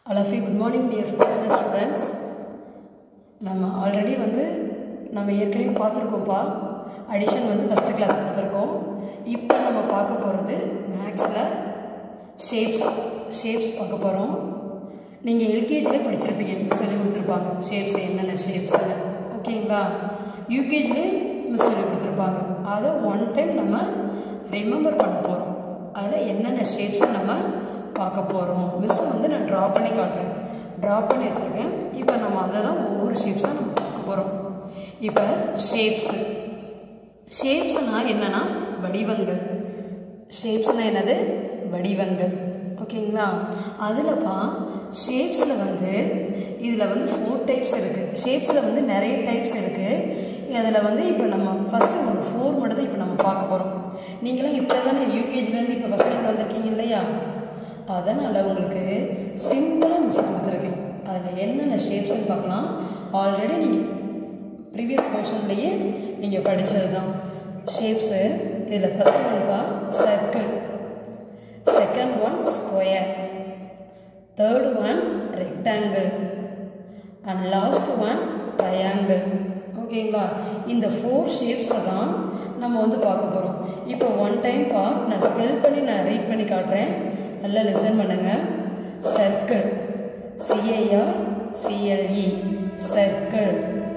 all of you good morning dear first students நம்ம already வந்து நம்ம ஏற்கனவே பார்த்துருக்கோம்ப்பா அடிஷன் வந்து ஃபஸ்ட்டு கிளாஸ் கொடுத்துருக்கோம் இப்போ நம்ம பார்க்க போகிறது மேக்ஸில் ஷேப்ஸ் ஷேப்ஸ் பார்க்க போகிறோம் நீங்கள் எல்கேஜிலே படிச்சிருப்பீங்க மிஸ் சொல்லி கொடுத்துருப்பாங்க ஷேப்ஸ் என்னென்ன ஷேப்ஸ்னு ஓகேங்களா யூகேஜிலே மிஸ் சொல்லி கொடுத்துருப்பாங்க அதை ஒன் டைம் நம்ம ரிமெம்பர் பண்ண போகிறோம் அதில் என்னென்ன ஷேப்ஸ் நம்ம பார்க்க போகிறோம் மிஸ் வந்து நான் ட்ரா பண்ணி காட்டுறேன் ட்ரா பண்ணி வச்சுருக்கேன் இப்போ நம்ம அதை தான் ஒவ்வொரு ஷேப்ஸாக நம்ம பார்க்க போகிறோம் இப்போ ஷேப்ஸு ஷேப்ஸ்னால் என்னென்னா வடிவங்கள் ஷேப்ஸ்னால் என்னது வடிவங்கள் ஓகேங்களா அதில்ப்பா ஷேப்ஸில் வந்து இதில் வந்து ஃபோர் டைப்ஸ் இருக்குது ஷேப்ஸில் வந்து நிறைய டைப்ஸ் இருக்குது அதில் வந்து இப்போ நம்ம ஃபஸ்ட்டு ஒரு ஃபோர் மட்டும் தான் இப்போ நம்ம பார்க்க போகிறோம் நீங்களாம் இப்போ தானே யூகேஜிலேருந்து இப்போ ஃபஸ்ட் டைம் வந்திருக்கீங்க இல்லையா அதனால் உங்களுக்கு சிம்பிளாக மிஸ் கொடுத்துருக்கேன் அதில் என்னென்ன ஷேப்ஸ்ன்னு பார்க்கலாம் ஆல்ரெடி நீங்கள் ப்ரீவியஸ் போர்ஷன்லேயே நீங்கள் படித்தது தான் ஷேப்ஸு இதில் ஃபஸ்ட் ஒன்ப்பா circle second one square third one rectangle and last one triangle ஓகேங்களா இந்த ஃபோர் ஷேப்ஸை தான் நம்ம வந்து பார்க்க போகிறோம் இப்போ ஒன் டைம்ப்பா நான் ஸ்பெல் பண்ணி நான் ரீட் பண்ணி காட்டுறேன் நல்லா லிசன் பண்ணுங்கள் circle C I R C L E circle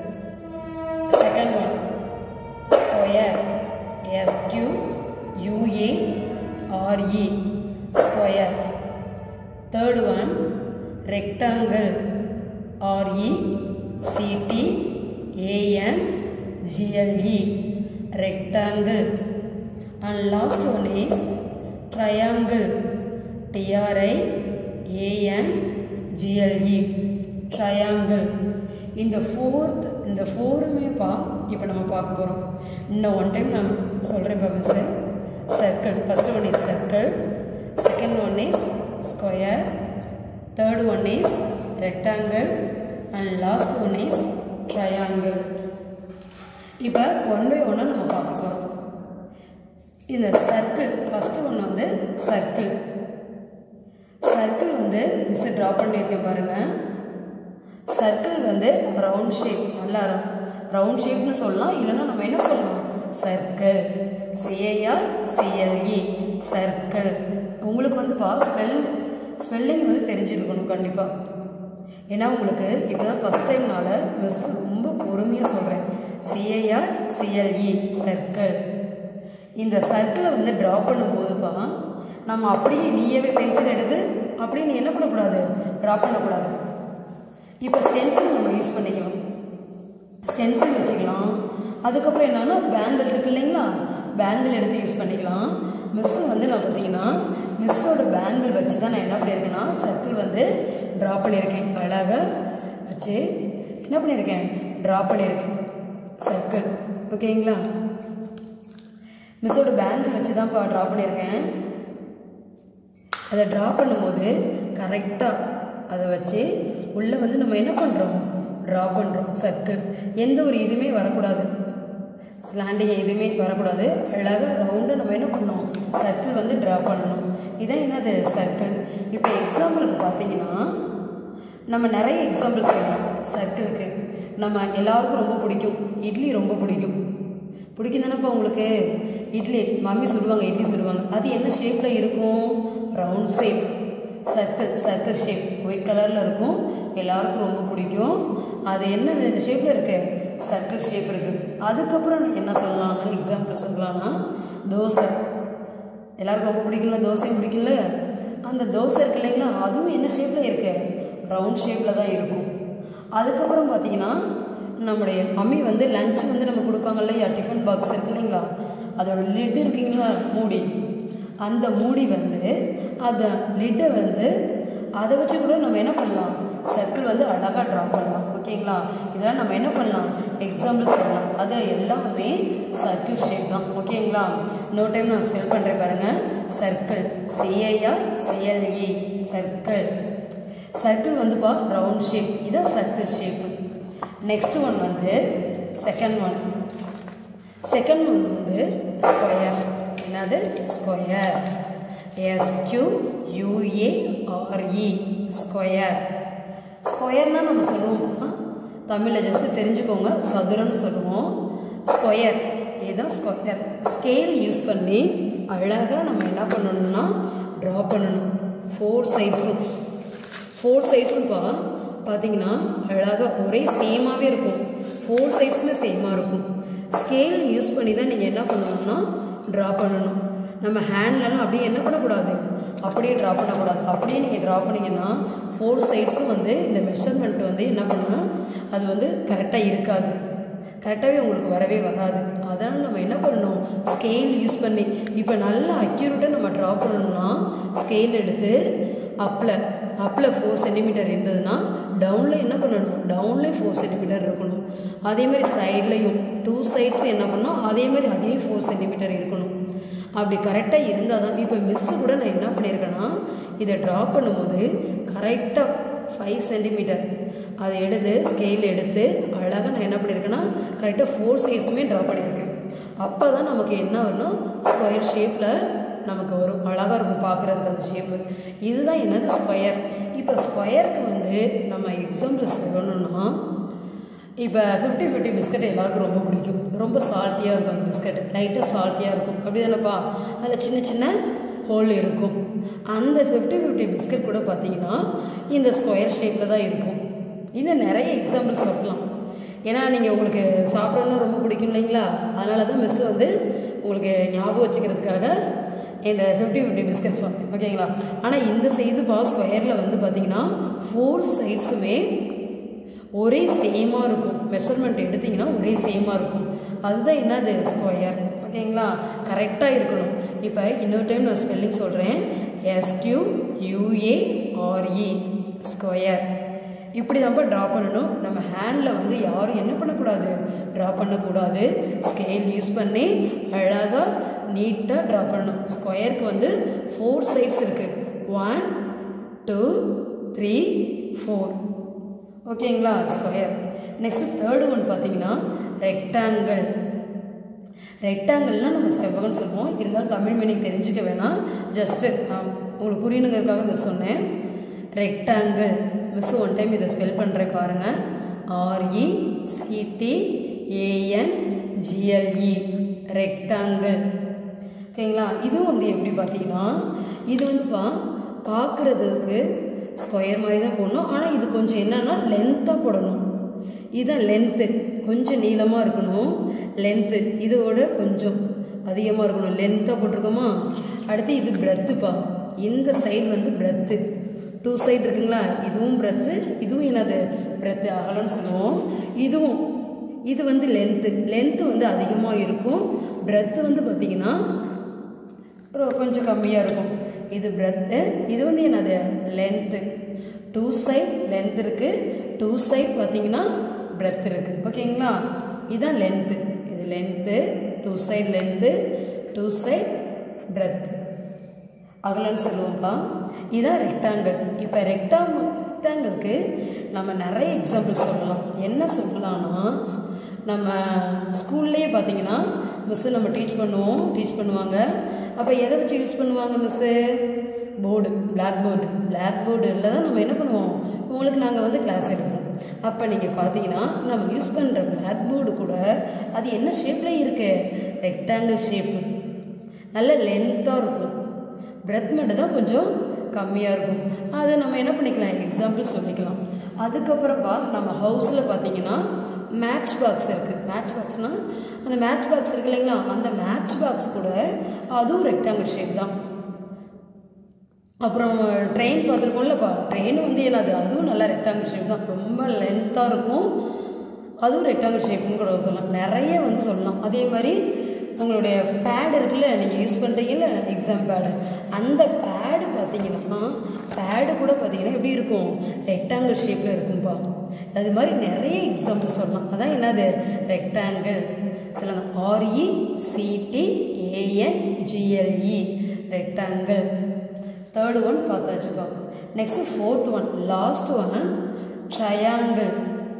second one square S Q U A R E square third one rectangle R E C T A N G L E rectangle and last one is triangle TRI AN GLE triangle இந்த fourth இந்த ஃபோருமேப்பா இப்போ நம்ம பார்க்க போகிறோம் இன்னும் ஒன் டைம் நான் சொல்கிறேன் பாப்பா sir circle first one is circle second one is square third one is rectangle and last one is triangle இப்போ ஒன் பை ஒன்னாக நம்ம பார்க்க போகிறோம் இந்த சர்க்கிள் ஃபஸ்ட்டு ஒன்று வந்து சர்க்கிள் சர்க்கிள் வந்து மிஸ் ட்ரா பண்ணியிருக்கேன் பாருங்கள் சர்க்கிள் வந்து ரவுண்ட் ஷேப் நல்லா ரவுண்ட் ஷேப்னு சொல்லலாம் இல்லைன்னா நம்ம என்ன சொல்லலாம் சர்க்கிள் சிஏஆர் சிஎல்இ சர்க்கிள் உங்களுக்கு வந்துப்பா ஸ்பெல் ஸ்பெல்லிங் வந்து தெரிஞ்சிருக்கணும் கண்டிப்பாக ஏன்னா உங்களுக்கு இப்போ தான் ஃபஸ்ட் டைம்னால மிஸ் ரொம்ப பொறுமையாக சொல்கிறேன் சிஏஆர் சிஎல்இ சர்க்கிள் இந்த சர்க்கிளை வந்து ட்ரா பண்ணும்போதுப்பா நம்ம அப்படியே நீயவே பென்சில் எடுத்து அப்படியே நீ என்ன பண்ணக்கூடாது ட்ரா பண்ணக்கூடாது இப்போ ஸ்டென்சில் நம்ம யூஸ் பண்ணிக்கலாம் ஸ்டென்சில் வச்சுக்கலாம் அதுக்கப்புறம் என்னன்னா பேங்கிள் இருக்கு இல்லைங்களா பேங்கிள் எடுத்து யூஸ் பண்ணிக்கலாம் மிஸ்ஸு வந்து நான் பார்த்தீங்கன்னா மிஸ்ஸோட பேங்கிள் வச்சு தான் நான் என்ன பண்ணியிருக்கேன்னா சர்க்கிள் வந்து ட்ரா பண்ணியிருக்கேன் அழகாக வச்சு என்ன பண்ணியிருக்கேன் ட்ரா பண்ணியிருக்கேன் சர்க்கிள் ஓகேங்களா மிஸ்ஸோட பேங்கிள் வச்சு தான் இப்போ ட்ரா பண்ணியிருக்கேன் அதை ட்ரா பண்ணும்போது கரெக்டாக அதை வச்சு உள்ளே வந்து நம்ம என்ன பண்ணுறோம் ட்ரா பண்ணுறோம் சர்க்கிள் எந்த ஒரு இதுவுமே வரக்கூடாது ஸ்லாண்டிங் எதுவுமே வரக்கூடாது அழகாக ரவுண்டாக நம்ம என்ன பண்ணணும் சர்க்கிள் வந்து ட்ரா பண்ணணும் இதான் என்னது சர்க்கிள் இப்போ எக்ஸாம்பிளுக்கு பார்த்தீங்கன்னா நம்ம நிறைய எக்ஸாம்பிள் சொல்லலாம் சர்க்கிளுக்கு நம்ம எல்லாருக்கும் ரொம்ப பிடிக்கும் இட்லி ரொம்ப பிடிக்கும் பிடிக்கும் தானேப்பா உங்களுக்கு இட்லி மம்மி சுடுவாங்க இட்லி சுடுவாங்க அது என்ன ஷேப்பில் இருக்கும் round shape circle circle shape white கலரில் இருக்கும் எல்லாருக்கும் ரொம்ப பிடிக்கும் அது என்ன ஷேப்பில் இருக்கு சர்க்கிள் ஷேப் இருக்குது அதுக்கப்புறம் என்ன சொல்லலாம்னா எக்ஸாம்பிள் சொல்லலாம்னா தோசை எல்லாருக்கும் ரொம்ப பிடிக்கல தோசையும் பிடிக்கல அந்த தோசை இருக்கு இல்லைங்களா அதுவும் என்ன ஷேப்பில் இருக்கு ரவுண்ட் ஷேப்பில் தான் இருக்கும் அதுக்கப்புறம் பார்த்தீங்கன்னா நம்முடைய மம்மி வந்து லஞ்ச் வந்து நம்ம கொடுப்பாங்க இல்லையா டிஃபன் பாக்ஸ் இருக்கு இல்லைங்களா அதோட லிட் இருக்குங்களா மூடி அந்த மூடி வந்து அந்த லிட்டை வந்து அதை வச்சு கூட நம்ம என்ன பண்ணலாம் சர்க்கிள் வந்து அழகாக ட்ரா பண்ணலாம் ஓகேங்களா இதெல்லாம் நம்ம என்ன பண்ணலாம் எக்ஸாம்பிள் சொல்லலாம் அது எல்லாமே சர்க்கிள் ஷேப் தான் ஓகேங்களா இன்னொரு டைம் நான் ஸ்பெல் பண்ணுறேன் பாருங்கள் circle C A R C L E circle circle வந்துப்பா ரவுண்ட் ஷேப் இதான் சர்க்கிள் ஷேப்பு நெக்ஸ்ட் ஒன் வந்து செகண்ட் ஒன் செகண்ட் ஒன் வந்து ஸ்கொயர் என்னது ஸ்கொயர் எஸ்கியூ யூஏஆர்இ ஸ்கொயர் ஸ்கொயர்னால் நம்ம சொல்லுவோம்ப்பா தமிழில் ஜஸ்ட்டு தெரிஞ்சுக்கோங்க சதுரம்னு சொல்லுவோம் ஸ்கொயர் இதுதான் ஸ்கொயர் ஸ்கேல் யூஸ் பண்ணி அழகாக நம்ம என்ன பண்ணணும்னா ட்ரா பண்ணணும் ஃபோர் சைட்ஸும் ஃபோர் சைட்ஸும்ப்பா பார்த்தீங்கன்னா அழகாக ஒரே சேமாகவே இருக்கும் ஃபோர் சைட்ஸுமே சேமாக இருக்கும் ஸ்கேல் யூஸ் பண்ணி தான் நீங்கள் என்ன பண்ணணும்னா ட்ரா பண்ணணும் நம்ம ஹேண்ட்லலாம் அப்படியே என்ன பண்ணக்கூடாது அப்படியே ட்ரா பண்ணக்கூடாது அப்படியே நீங்கள் ட்ரா பண்ணிங்கன்னா ஃபோர் சைட்ஸும் வந்து இந்த மெஷர்மெண்ட் வந்து என்ன பண்ணால் அது வந்து கரெக்டாக இருக்காது கரெக்டாகவே உங்களுக்கு வரவே வராது அதனால் நம்ம என்ன பண்ணணும் ஸ்கேல் யூஸ் பண்ணி இப்போ நல்லா அக்யூரேட்டாக நம்ம ட்ரா பண்ணணும்னா ஸ்கேல் எடுத்து அப்பில் அப்பில் ஃபோர் சென்டிமீட்டர் இருந்ததுன்னா டவுனில் என்ன பண்ணணும் டவுன்லேயும் ஃபோர் சென்டிமீட்டர் இருக்கணும் அதே மாதிரி சைட்லேயும் டூ சைட்ஸ் என்ன பண்ணணும் அதே மாதிரி அதே ஃபோர் சென்டிமீட்டர் இருக்கணும் அப்படி கரெக்டாக இருந்தால் தான் இப்போ மிஸ்ஸு கூட நான் என்ன பண்ணியிருக்கேன்னா இதை ட்ரா பண்ணும்போது கரெக்டாக ஃபைவ் சென்டிமீட்டர் அதை எடுத்து ஸ்கேல் எடுத்து அழகாக நான் என்ன பண்ணியிருக்கேன்னா கரெக்டாக ஃபோர் சைட்ஸுமே ட்ரா பண்ணியிருக்கேன் அப்போ தான் நமக்கு என்ன வரணும் ஸ்கொயர் ஷேப்பில் நமக்கு வரும் அழகாக இருக்கும் பார்க்குறதுக்கு அந்த ஷேப்பு இதுதான் என்னது ஸ்கொயர் இப்போ ஸ்கொயருக்கு வந்து நம்ம எக்ஸாம்பிள் சொல்லணும்னா இப்போ ஃபிஃப்டி ஃபிஃப்டி பிஸ்கட் எல்லாருக்கும் ரொம்ப பிடிக்கும் ரொம்ப சால்ட்டியாக இருக்கும் அந்த பிஸ்கட் லைட்டாக சால்ட்டியாக இருக்கும் அப்படி தானேப்பா அதில் சின்ன சின்ன ஹோல் இருக்கும் அந்த ஃபிஃப்டி ஃபிஃப்டி பிஸ்கட் கூட பார்த்தீங்கன்னா இந்த ஸ்கொயர் ஷேப்பில் தான் இருக்கும் இன்னும் நிறைய எக்ஸாம்பிள் சொல்லலாம் ஏன்னா நீங்கள் உங்களுக்கு சாப்பிட்றதுலாம் ரொம்ப பிடிக்கும் இல்லைங்களா அதனால தான் மிஸ் வந்து உங்களுக்கு ஞாபகம் வச்சுக்கிறதுக்காக இந்த ஃபிஃப்டி ஃபிஃப்டி பிஸ்கட் சொன்னேன் ஓகேங்களா ஆனால் இந்த சைடு பா ஸ்கொயரில் வந்து பார்த்தீங்கன்னா ஃபோர் சைட்ஸுமே ஒரே சேமாக இருக்கும் மெஷர்மெண்ட் எடுத்திங்கன்னா ஒரே சேமாக இருக்கும் அதுதான் என்னது ஸ்கொயர் ஓகேங்களா கரெக்டாக இருக்கணும் இப்போ இன்னொரு டைம் நான் ஸ்பெல்லிங் சொல்கிறேன் எஸ்கியூ யூஏஆர்இ ஸ்கொயர் இப்படி தான்ப்பா ட்ரா பண்ணணும் நம்ம ஹேண்டில் வந்து யாரும் என்ன பண்ணக்கூடாது ட்ரா பண்ணக்கூடாது ஸ்கேல் யூஸ் பண்ணி அழகாக நீட்டாக ட்ரா பண்ணணும் ஸ்கொயருக்கு வந்து ஃபோர் சைட்ஸ் இருக்குது ஒன் டூ த்ரீ ஃபோர் ஓகேங்களா ஸ்கொயர் நெக்ஸ்ட் தேர்டு ஒன் பார்த்தீங்கன்னா ரெக்டாங்கிள் ரெக்டாங்கிள்னால் நம்ம செவ்வகம்னு சொல்லுவோம் இருந்தாலும் தமிழ் மீனிங் தெரிஞ்சுக்க வேணாம் ஜஸ்ட்டு உங்களுக்கு புரியணுங்கிறதுக்காக மிஸ் சொன்னேன் ரெக்டாங்கிள் மிஸ் ஒன் டைம் இதை ஸ்பெல் பண்ணுறேன் பாருங்கள் R E C T A N G L E rectangle ஓகேங்களா இதுவும் வந்து எப்படி பார்த்தீங்கன்னா இது வந்துப்பா பார்க்குறதுக்கு ஸ்கொயர் மாதிரி தான் போடணும் ஆனால் இது கொஞ்சம் என்னன்னா லென்த்தாக போடணும் இதுதான் லென்த்து கொஞ்சம் நீளமாக இருக்கணும் லென்த்து இதோட கொஞ்சம் அதிகமாக இருக்கணும் லென்த்தாக போட்டிருக்கோமா அடுத்து இது பிரெத்துப்பா இந்த சைடு வந்து பிரெத்து டூ சைடு இருக்குங்களா இதுவும் பிரெத்து இதுவும் என்னது பிரெத்து அகலம்னு சொல்லுவோம் இதுவும் இது வந்து லென்த்து லென்த்து வந்து அதிகமாக இருக்கும் பிரெத்து வந்து பார்த்திங்கன்னா கொஞ்சம் கம்மியாக இருக்கும் இது பிரெத்து இது வந்து என்னது லென்த்து டூ சைட் லென்த் இருக்குது டூ சைட் பார்த்தீங்கன்னா பிரெத் இருக்குது ஓகேங்களா இதுதான் லென்த்து இது length two side length two side breadth அகலன்னு சொல்லுவோம்ப்பா இதுதான் ரெக்டாங்கிள் இப்போ ரெக்டாங் ரெக்டாங்கிளுக்கு நம்ம நிறைய எக்ஸாம்பிள் சொல்லலாம் என்ன சொல்லலாம்னா நம்ம ஸ்கூல்லேயே பார்த்தீங்கன்னா மிஸ்ஸு நம்ம டீச் பண்ணுவோம் டீச் பண்ணுவாங்க அப்போ எதை வச்சு யூஸ் பண்ணுவாங்க miss board black board black போர்டில் தான் நம்ம என்ன பண்ணுவோம் உங்களுக்கு நாங்கள் வந்து கிளாஸ் எடுப்போம் அப்போ நீங்கள் பார்த்தீங்கன்னா நம்ம யூஸ் பண்ணுற பிளாக் போர்டு கூட அது என்ன ஷேப்பில் இருக்குது ரெக்டாங்கிள் ஷேப்பு நல்ல லென்த்தாக இருக்கும் பிரெத் மட்டும் தான் கொஞ்சம் கம்மியாக இருக்கும் அதை நம்ம என்ன பண்ணிக்கலாம் எக்ஸாம்பிள் சொல்லிக்கலாம் அதுக்கப்புறம்ப்பா நம்ம ஹவுஸில் பார்த்தீங்கன்னா மேட்ச் பாக்ஸ் இருக்குது மேட்ச் பாக்ஸ்னால் அந்த மேட்ச் பாக்ஸ் இருக்கு இல்லைங்களா அந்த மேட்ச் பாக்ஸ் கூட அதுவும் ரெக்டாங்கிள் ஷேப் தான் அப்புறம் ட்ரெயின் பார்த்துருக்கோம்லப்பா ட்ரெயின் வந்து என்னது அதுவும் நல்லா ரெக்டாங்கிள் ஷேப் தான் ரொம்ப லென்த்தாக இருக்கும் அதுவும் ரெக்டாங்கிள் ஷேப்னு கூட சொல்லலாம் நிறைய வந்து சொல்லலாம் அதே மாதிரி உங்களுடைய பேட் இருக்குல்ல நீங்கள் யூஸ் பண்ணுறீங்கல்ல எக்ஸாம் பேடு அந்த பேடு பார்த்தீங்கன்னா பேடு கூட பார்த்தீங்கன்னா எப்படி இருக்கும் ரெக்டாங்கிள் ஷேப்பில் இருக்கும்பா அது மாதிரி நிறைய எக்ஸாம்பிள் சொல்லலாம் அதான் என்னது ரெக்டாங்கிள் சொல்லுங்க R E C T A N G L E rectangle third one பார்த்தாச்சுப்பா next fourth one last one triangle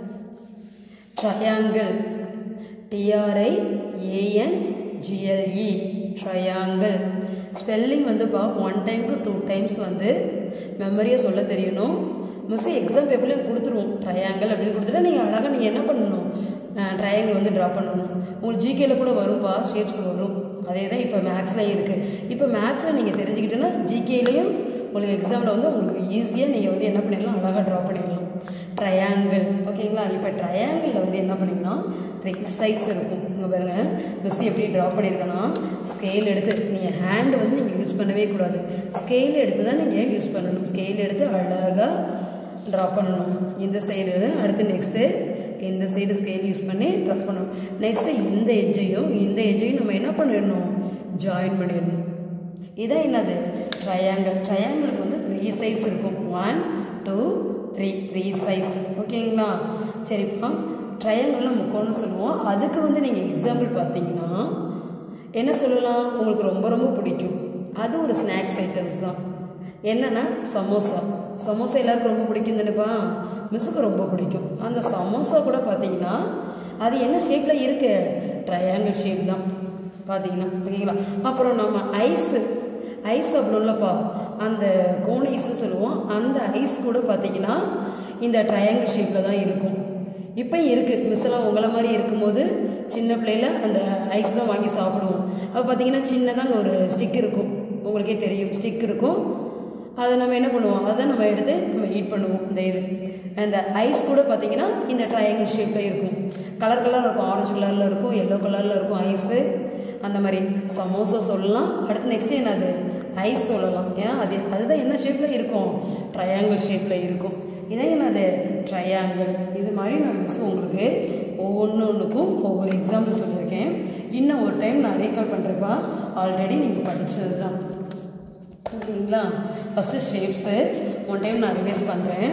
triangle T R I A N G L E triangle spelling வந்துப்பா ஒன் டைம்க்கு டூ டைம்ஸ் வந்து மெமரியாக சொல்ல தெரியணும் மிஸ் எக்ஸாம் பேப்பர்லேயும் கொடுத்துருவோம் ட்ரையாங்கிள் அப்படின்னு கொடுத்துட்டா நீங்கள் அழகாக நீங்கள் என்ன பண்ணணும் ட்ரையாங்கிள் வந்து ட்ரா பண்ணணும் உங்களுக்கு ஜிகேல கூட வரும்ப்பா ஷேப்ஸ் வரும் அதே தான் இப்போ மேக்ஸ்லையும் இருக்குது இப்போ மேக்ஸில் நீங்கள் தெரிஞ்சுக்கிட்டோன்னா ஜிகேலையும் உங்களுக்கு எக்ஸாமில் வந்து உங்களுக்கு ஈஸியாக நீங்கள் வந்து என்ன பண்ணிடலாம் அழகாக ட்ரா பண்ணிடலாம் ட்ரையாங்கிள் ஓகேங்களா இப்போ ட்ரையாங்கிளில் வந்து என்ன பண்ணிங்கன்னா த்ரீ சைட்ஸ் இருக்கும் இங்கே பாருங்கள் மிஸ் எப்படி ட்ரா பண்ணியிருக்கேன்னா ஸ்கேல் எடுத்து நீங்கள் ஹேண்ட் வந்து நீங்கள் யூஸ் பண்ணவே கூடாது ஸ்கேல் எடுத்து தான் நீங்கள் யூஸ் பண்ணணும் ஸ்கேல் எடுத்து அழகாக ட்ரா பண்ணணும் இந்த சைடு அடுத்து நெக்ஸ்ட்டு இந்த சைடு ஸ்கேல் யூஸ் பண்ணி ட்ரா பண்ணணும் நெக்ஸ்ட்டு இந்த எஜ்ஜையும் இந்த எஜ்ஜையும் நம்ம என்ன பண்ணிடணும் ஜாயின் பண்ணிடணும் இதான் என்னது ட்ரையாங்கிள் ட்ரையாங்கிளுக்கு வந்து த்ரீ சைஸ் இருக்கும் ஒன் டூ த்ரீ த்ரீ சைஸ் ஓகேங்களா சரிப்பா ட்ரையாங்கிளில் முக்கோணம் சொல்லுவோம் அதுக்கு வந்து நீங்கள் எக்ஸாம்பிள் பார்த்தீங்கன்னா என்ன சொல்லலாம் உங்களுக்கு ரொம்ப ரொம்ப பிடிக்கும் அது ஒரு ஸ்நாக்ஸ் ஐட்டம்ஸ் தான் என்னென்னா சமோசா சமோசா எல்லாருக்கும் ரொம்ப பிடிக்கும் தானேப்பா மிஸ்ஸுக்கு ரொம்ப பிடிக்கும் அந்த சமோசா கூட பார்த்தீங்கன்னா அது என்ன ஷேப்பில் இருக்கு ட்ரையாங்கிள் ஷேப் தான் பார்த்தீங்கன்னா ஓகேங்களா அப்புறம் நம்ம ஐஸு ஐஸ் அப்படின்லப்பா அந்த கோன் ஐஸ்ன்னு சொல்லுவோம் அந்த ஐஸ் கூட பார்த்தீங்கன்னா இந்த ட்ரையாங்கிள் ஷேப்பில் தான் இருக்கும் இப்போ இருக்குது மிஸ்ஸெல்லாம் உங்களை மாதிரி இருக்கும்போது சின்ன பிள்ளையில் அந்த ஐஸ் தான் வாங்கி சாப்பிடுவோம் அப்போ பார்த்தீங்கன்னா சின்னதாக ஒரு ஸ்டிக் இருக்கும் உங்களுக்கே தெரியும் ஸ்டிக் இருக்கும் அதை நம்ம என்ன பண்ணுவோம் அதை நம்ம எடுத்து நம்ம ஈட் பண்ணுவோம் இந்த இது அந்த ஐஸ் கூட பார்த்தீங்கன்னா இந்த ட்ரையாங்கிள் ஷேப்பில் இருக்கும் கலர் கலர் இருக்கும் ஆரஞ்சு கலரில் இருக்கும் எல்லோ கலரில் இருக்கும் ஐஸு அந்த மாதிரி சமோசா சொல்லலாம் அடுத்து நெக்ஸ்ட் என்னது ஐஸ் சொல்லலாம் ஏன்னா அது அதுதான் என்ன ஷேப்பில் இருக்கும் ட்ரையாங்கிள் ஷேப்பில் இருக்கும் இதான் என்னது ட்ரையாங்கிள் இது மாதிரி நான் மிஸ் உங்களுக்கு ஒவ்வொன்று ஒன்றுக்கும் ஒவ்வொரு எக்ஸாம்பிள் சொல்லியிருக்கேன் இன்னும் ஒரு டைம் நான் ரீகால் பண்ணுறப்பா ஆல்ரெடி நீங்கள் படித்தது தான் ஓகேங்களா ஃபஸ்ட்டு ஷேப்ஸு ஒன் டைம் நான் ரிவைஸ் பண்ணுறேன்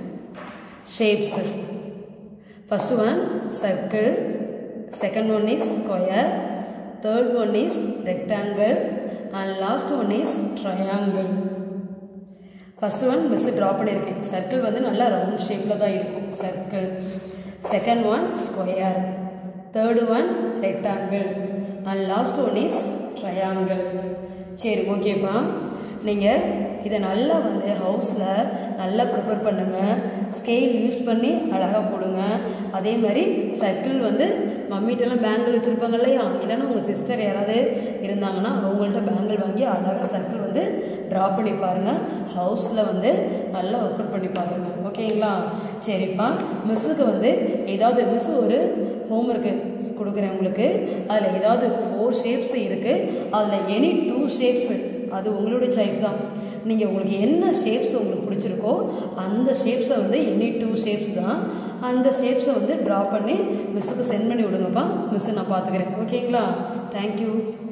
shapes first one circle second one is square third one is rectangle and last one is triangle first one miss draw பண்ணியிருக்கேன் சர்க்கிள் வந்து நல்லா ரவுண்ட் ஷேப்பில் தான் இருக்கும் circle second one square third one rectangle and last one is triangle சரி ஓகேப்பா நீங்கள் இதை நல்லா வந்து ஹவுஸில் நல்லா ப்ரிப்பேர் பண்ணுங்கள் ஸ்கேல் யூஸ் பண்ணி அழகாக போடுங்க அதே மாதிரி சர்க்கிள் வந்து மம்மிட்டெல்லாம் பேங்கிள் வச்சுருப்பாங்க இல்லையா இல்லைன்னா உங்கள் சிஸ்டர் யாராவது இருந்தாங்கன்னா அவங்கள்ட்ட பேங்கிள் வாங்கி அழகாக சர்க்கிள் வந்து ட்ரா பண்ணி பாருங்கள் ஹவுஸில் வந்து நல்லா ஒர்க் அவுட் பண்ணி பாருங்கள் ஓகேங்களா சரிப்பா மிஸ்ஸுக்கு வந்து ஏதாவது மிஸ் ஒரு ஹோம்ஒர்க்கு கொடுக்குறேன் உங்களுக்கு அதில் ஏதாவது ஃபோர் ஷேப்ஸ் இருக்குது அதில் எனி டூ ஷேப்ஸு அது உங்களோட சாய்ஸ் தான் நீங்கள் உங்களுக்கு என்ன ஷேப்ஸ் உங்களுக்கு பிடிச்சிருக்கோ அந்த ஷேப்ஸை வந்து எனி டூ ஷேப்ஸ் தான் அந்த ஷேப்ஸை வந்து ட்ரா பண்ணி மிஸ்ஸுக்கு சென்ட் பண்ணி விடுங்கப்பா மிஸ்ஸு நான் பார்த்துக்கிறேன் ஓகேங்களா தேங்க்யூ